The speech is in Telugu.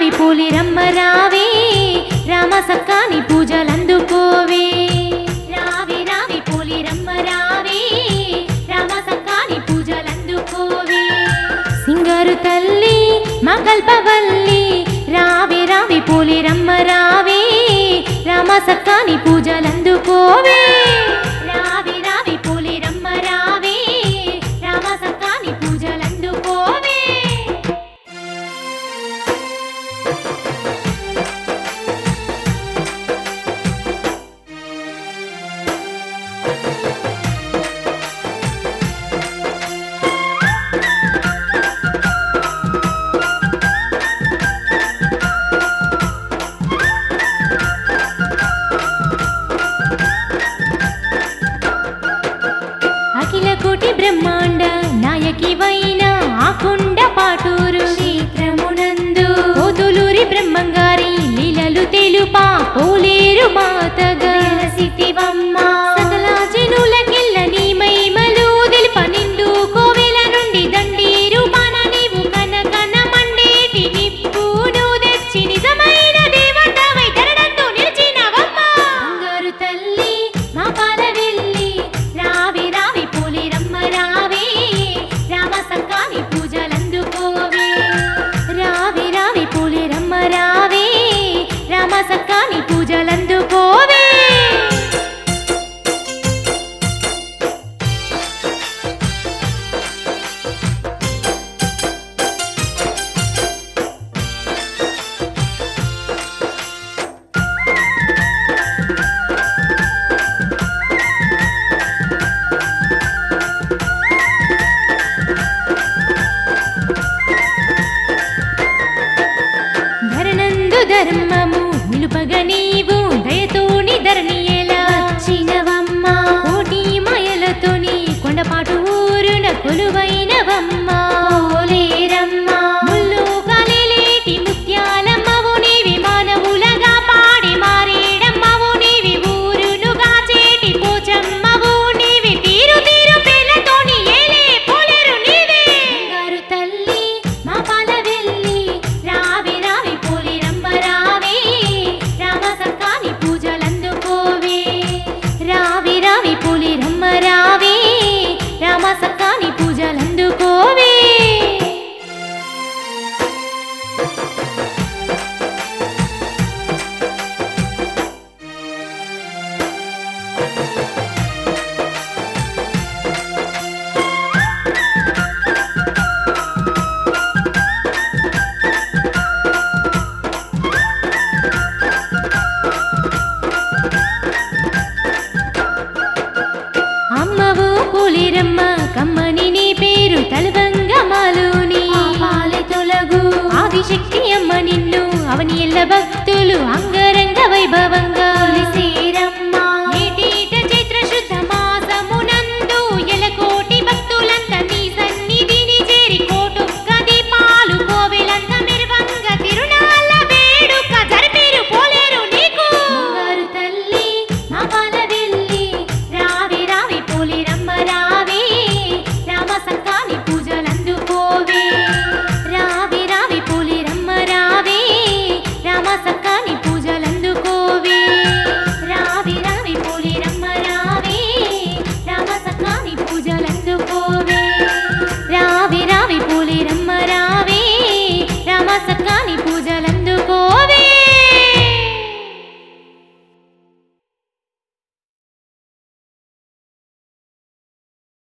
రావి పూలి రమ్మ రావే రామ సక్కాని పూజలందుకోవే రావి రావి పూలి రమ్మ రావే రామ సక్కాని పూజలందుకోవే సింగారు తల్లి మా కల్పవల్లి రావి రావి పూలి రమ్మ రావే రామ సక్కాని పూజలందుకోవే రావి రావి పూలి రమ్మ రావే రామ సక్కాని పూజలందుకోవే అఖిల కోటి బ్రహ్మాండ నాయకి వైన ఆకుండ పాటూరు క్షేత్రమునందు ఓదులూరి బ్రహ్మంగారి లీలలు తెలుపా పోలేరు మాతగా సితివమ్మ సకల జనులకెల్ల నీ మహిమలు తెలుప నిండు కోవెల నుండి దండీరు మన నీవు కనకన మండేటి నిప్పును తెచ్చి నిజమైన దేవతవై ధరణందు నిలిచినవమ్మ బంగారు తల్లి మా పాల వెళ్ళి రావి రావి పూలి రమ్మ రావే రామ సంకాని పూజలందుకోవే రావి రావి పూలి రమ్మ రావే రామ సంకాని పూజలందుకోవే ధరనందు ధర్మము నిలుపగ నీవు దయతోని ధరణి ఎలా చినవమ్మ కోటి మాయలతోని కొండపాటు ఊరున కొలువైనవమ్మ ఓలేరమ్మ ముల్లు కలిలేటి ముత్యాలమ్మవు నీవి మానవులగా పాడి మారేడమ్మవు నీవి ఊరును గాచేటి పోచమ్మవు నీవి తీరు తీరు పేర్లతోని ఏలే పోలేరు నీవే బంగారు తల్లి మా పాల వెళ్ళి రావి రావి పోలి రమ్మ రావే రామ సక్కాని పూజలందుకోవే రావి రావి పోలి రమ్మ రావే రామ సక్కాని పూజలందుకోవే అమ్మవు పులిరమ్మ కమ్మని నీ పేరు తలవంగ మాలుని పాలె తొలగు ఆదిశక్తి అమ్మ నిన్ను అవని ఎల్ల భక్తులు అంగరంగ వైభవంగా